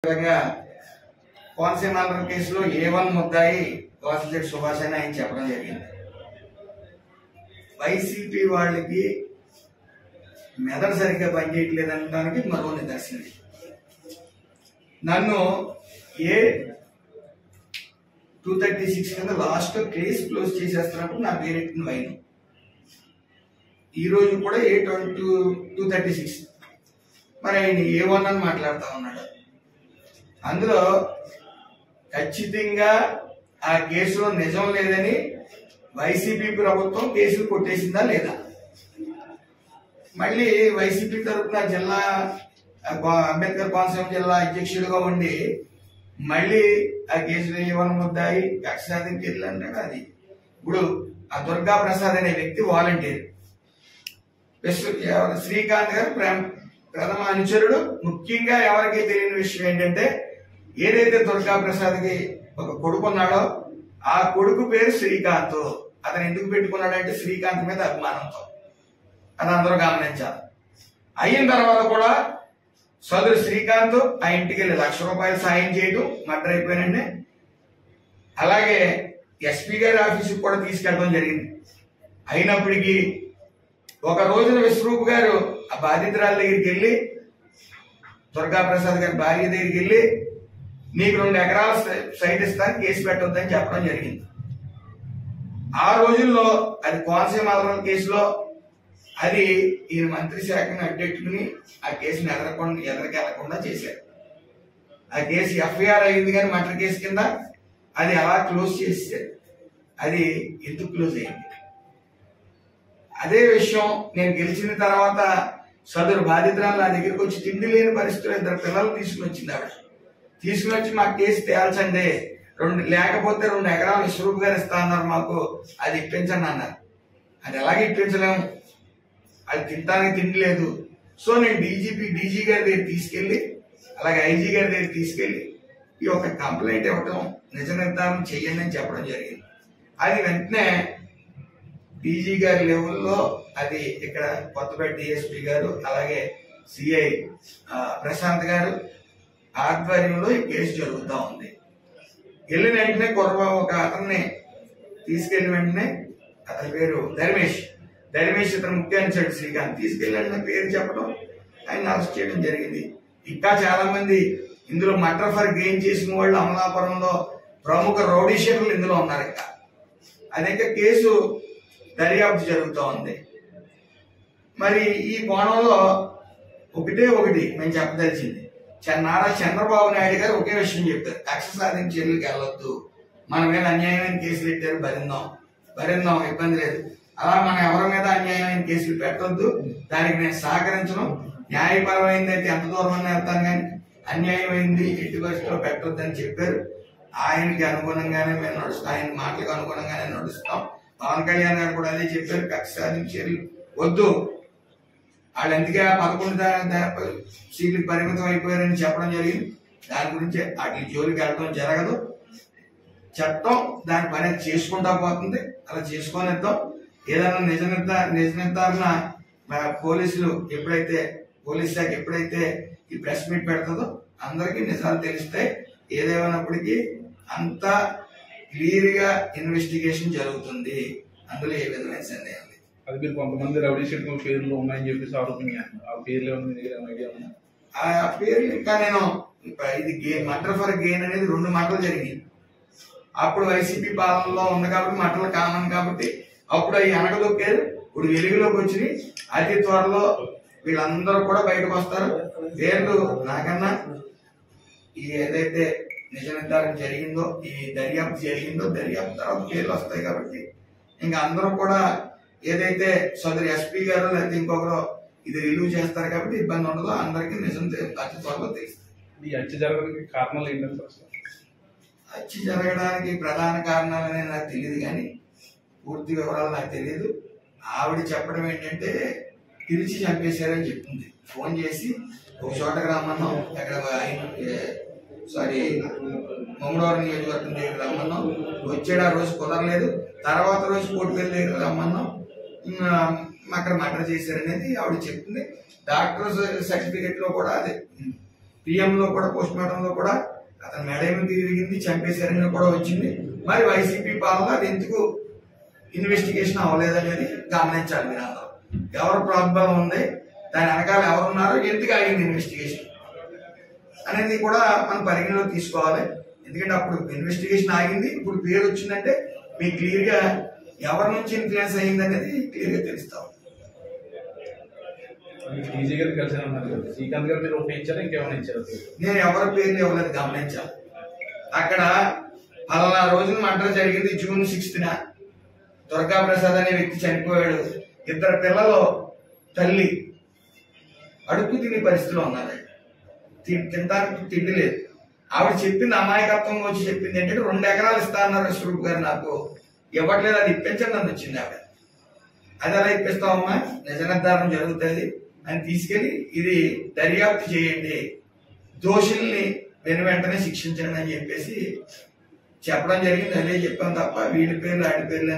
విధంగా కోనసీమ ఆంధ్ర కేసులో ఏ వన్ ముద్దాయి వాసుదేవ్ సుభాష్ అని ఆయన చెప్పడం జరిగింది వైసీపీ వాళ్ళకి మెదడు సరిగ్గా పనిచేయట్లేదు అనడానికి మరో నిదర్శనం ఇది. నన్ను ఏ టూ థర్టీ సిక్స్ కింద లాస్ట్ కేసు క్లోజ్ చేసేస్తున్నప్పుడు నా పేరెట్టిన వైన్ ఈ రోజు కూడా A twenty two thirty six మరి ఆయన ఏ వన్ అని మాట్లాడుతా ఉన్నాడు అందులో ఖచ్చితంగా ఆ కేసులో నిజం లేదని వైసీపీ ప్రభుత్వం కేసులు కొట్టేసిందా లేదా మళ్ళీ వైసీపీ తరఫున జిల్లా ఆ, కో- అంబేద్కర్ కోనసీమ జిల్లా అధ్యక్షుడిగా ఉండి మళ్ళీ ఆ కేసులో ఏమని ముద్దాయి కక్ష సాధించి అంటాడు అది ఇప్పుడు ఆ దుర్గా ప్రసాద్ అనే వ్యక్తి వాలంటీర్ విశ్వ ఎవరు శ్రీకాంత్ గారు ప్రేమ ప్రథమ అనుచరుడు ముఖ్యంగా ఎవరికి తెలియని విషయం ఏంటంటే ఏదైతే దుర్గా ప్రసాద్ కి ఒక కొడుకు ఉన్నాడో ఆ కొడుకు పేరు శ్రీకాంత్ అతను ఎందుకు పెట్టుకున్నాడంటే శ్రీకాంత్ మీద అభిమానంతో అది అందరూ గమనించాలి అయిన తర్వాత కూడా సోదరు శ్రీకాంత్ ఆ ఇంటికి వెళ్ళి లక్ష రూపాయలు సాయం చేయడం మర్డర్ అయిపోయినండి అలాగే ఎస్పీ గారి ఆఫీసుకి కూడా తీసుకెళ్ళడం జరిగింది అయినప్పటికీ ఒక రోజున విశ్వరూప్ గారు ఆ బాధితురాల దగ్గరికి వెళ్ళి దుర్గా ప్రసాద్ గారి భార్య దగ్గరికి వెళ్ళి నీకు రెండు ఎకరాల సై- సైట్ ఇస్తాను కేసు పెట్టొద్దని చెప్పడం జరిగింది ఆ రోజుల్లో అది కోనసీమ ఆంధ్ర కేసులో అది ఈయన మంత్రి శాఖను అడ్డెట్టుకుని ఆ కేసుని ఎదరకుండా ఎదరికెళ్లకుండా చేశారు ఆ కేసు ఎఫ్ఐఆర్ అయింది కానీ మర్డర్ కేసు కింద అది అలా క్లోజ్ చేశారు అది ఎందుకు క్లోజ్ అయింది అదే విషయం నేను గెలిచిన తర్వాత సదరు బాధితురాలు నా దగ్గరికి వచ్చి తిండి లేని పరిస్థితుల్లో ఇద్దరు పిల్లలు తీసుకుని వచ్చింది ఆవిడ తీసుకుని వచ్చి మా కేసు తేల్చండి రెండు లేకపోతే రెండు ఎకరాలు విశ్వరూప్ గారు ఇస్తా అన్నారు మాకు అది ఇప్పించండి అన్నారు అది ఎలాగ ఇప్పించలేము అది తినడానికి తిండి లేదు సో నేను డీజీపీ డీజీ గారి దగ్గర తీసుకెళ్లి అలాగే ఐజీ గారి దగ్గర తీసుకెళ్లి ఈ యొక్క కంప్లైంట్ ఇవ్వటం నిజ నిర్ధారణ చెయ్యండి అని చెప్పడం జరిగింది అది వెంటనే డీజీ గారి లెవెల్లో అది ఇక్కడ కొత్తపేట డిఎస్పీ గారు అలాగే సిఐ ప్రశాంత్ గారు ఆధ్వర్యంలో ఈ కేసు జరుగుతూ ఉంది వెళ్ళిన వెంటనే కుర్ర ఒక అతన్ని తీసుకెళ్లిన వెంటనే అతని పేరు ధర్మేష్ ధర్మేష్ ఇతను ముఖ్య అనుచరుడు శ్రీకాంత్ తీసుకెళ్లి వెంటనే పేరు చెప్పడం ఆయన అరెస్ట్ చేయడం జరిగింది ఇంకా చాలా మంది ఇందులో మటర్ ఫర్ గెయిన్ చేసిన వాళ్ళు అమలాపురంలో ప్రముఖ రౌడీ షీటర్లు ఇందులో ఉన్నారు ఇంకా అనేక కేసు దర్యాప్తు జరుగుతూ ఉంది మరి ఈ కోణంలో ఒకటే ఒకటి మేము చెప్పదలిచింది చ- నారా చంద్రబాబు నాయుడు గారు ఒకే విషయం చెప్పారు కక్ష సాధించి చర్యలకు వెళ్ళొద్దు మన మీద అన్యాయమైన కేసులు పెట్టారు భరిందాం భరిందాం ఇబ్బంది లేదు అలా మనం ఎవరి మీద అన్యాయమైన కేసులు పెట్టొద్దు దానికి నేను సహకరించను న్యాయపరమైంది అయితే ఎంత దూరం అన్నా వెళ్తాను కానీ అన్యాయమైంది ఎట్టి పరిస్థితిలో పెట్టొద్దు అని చెప్పారు ఆయనకి అనుగుణంగానే మేము నడుస్తాం ఆయన మాటలకు అనుగుణంగానే నడుస్తాం పవన్ కళ్యాణ్ గారు కూడా అదే చెప్పారు కక్ష సాధించి చర్యలు వద్దు వాళ్ళు ఎందుకే ఆ పదకొండు దా- దా- సీట్లకు పరిమితం అయిపోయారని చెప్పడం జరిగింది దాని గురించి వాటి జోలికి వెళ్ళడం జరగదు చట్టం దాని పని అది చేసుకుంటా పోతుంది అలా చేసుకొనిద్దాం ఏదైనా నిజ నిర్ధార నిజ నిర్ధారణ మన పోలీసులు ఎప్పుడైతే పోలీస్ శాఖ ఎప్పుడైతే ఈ ప్రెస్ మీట్ పెడుతుందో అందరికీ నిజాలు తెలుస్తాయి ఏదేమైనప్పటికీ అంతా క్లియర్ గా ఇన్వెస్టిగేషన్ జరుగుతుంది అందులో ఏ విధమైన సందేహం లేదు అది మీరు కొంతమంది రౌడీ షీట్ల పేర్లు ఉన్నాయని చెప్పేసి ఆరోపించారు ఆ పేర్లు ఏమైనా మీ దగ్గర ఏమైనా ఐడియా ఉందా ఆ పేరు ఇంకా నేను ఇప్ప- ఇది గే మటర్ ఫర్ గెయిన్ అనేది రెండు మాటలు జరిగింది అప్పుడు వైసీపీ పాలనలో ఉంది కాబట్టి మటలు కామన్ కాబట్టి అప్పుడు అవి అనగదొక్కారు ఇప్పుడు వెలుగులోకి వచ్చి అతి త్వరలో వీళ్ళందరూ కూడా బయటకు వస్తారు పేర్లు నాకన్నా ఈ ఏదైతే నిజ నిర్ధారణ జరిగిందో ఈ దర్యాప్తు జరిగిందో దర్యాప్తు తర్వాత పేర్లు వస్తాయి కాబట్టి ఇంకా అందరూ కూడా ఏదైతే సదరు ఎస్పీ గారు లేకపోతే ఇంకొకరు ఇది రిలీవ్ చేస్తారు కాబట్టి ఇబ్బంది ఉండదు అందరికీ నిజం తె- అతి త్వరలో తెలుస్తుంది ఈ హత్య జరగడానికి కారణాలు ఏంటంటే అసలు హత్య జరగడానికి ప్రధాన కారణాలనే నాకు తెలియదు కానీ పూర్తి వివరాలు నాకు తెలియదు ఆవిడ చెప్పడం ఏంటంటే పిలిచి చంపేశారని చెప్తుంది ఫోన్ చేసి ఒక చోటకి రమ్మన్నాం ఎక్కడ ఆయన సారీ మమ్మడవరం నియోజకవర్గం దగ్గర రమ్మన్నాం వచ్చాడు ఆ రోజు కుదరలేదు తర్వాత రోజు కోటిపల్లి దగ్గర రమ్మన్నాం ఇంకా అక్కడ మర్డర్ చేశారనేది ఆవిడ చెప్తుంది డాక్టర్ సర్టిఫికెట్ లో కూడా అదే పిఎం లో కూడా పోస్ట్ మార్టం లో కూడా అతని మెడేమి తిరిగింది చంపేశారని కూడా వచ్చింది మరి వైసీపీ పాలన అది ఎందుకు ఇన్వెస్టిగేషన్ అవ్వలేదనేది గమనించాలి మీరు అందరూ ఎవరు ప్రాబ్లం ఉంది దాని వెనకాల ఎవరున్నారో ఎందుకు ఆగింది ఇన్వెస్టిగేషన్ అనేది కూడా మనం పరిగణలోకి తీసుకోవాలి ఎందుకంటే అప్పుడు ఇన్వెస్టిగేషన్ ఆగింది ఇప్పుడు పేరు వచ్చిందంటే మీకు క్లియర్ గా ఎవరి నుంచి ఇన్ఫ్లుయెన్స్ అయింది అనేది క్లియర్ గా తెలుస్తాం ఈజీ గారు కలిసి ఉన్నారు కదా శ్రీకాంత్ గారు మీరు ఒకటి ఇచ్చారా ఇంకేమైనా ఇచ్చారా నేను ఎవరి పేర్లు ఇవ్వలేదు గమనించాలి అక్కడ పలానా రోజున మర్డర్ జరిగింది జూన్ సిక్స్త్ న దుర్గా ప్రసాద్ అనే వ్యక్తి చనిపోయాడు ఇద్దరు పిల్లలు తల్లి అడుగు తినే పరిస్థితిలో ఉన్నారు తి- తినడానికి తిండి లేదు ఆవిడ చెప్పింది అమాయకత్వం వచ్చి చెప్పింది ఏంటంటే రెండు ఎకరాలు ఇస్తా అన్నారు స్వరూప్ గారు నాకు ఇవ్వట్లేదు అది ఇప్పించండి అని వచ్చింది ఆవిడ అది ఎలా ఇప్పిస్తామమ్మా నిజ నిర్ధారణ జరుగుతుంది అని తీసుకెళ్లి ఇది దర్యాప్తు చేయండి దోషుల్ని వెను వెంటనే శిక్షించండి అని చెప్పేసి చెప్పడం జరిగింది అదే చెప్పాం తప్ప వీడి పేర్లు ఆడి పేర్లు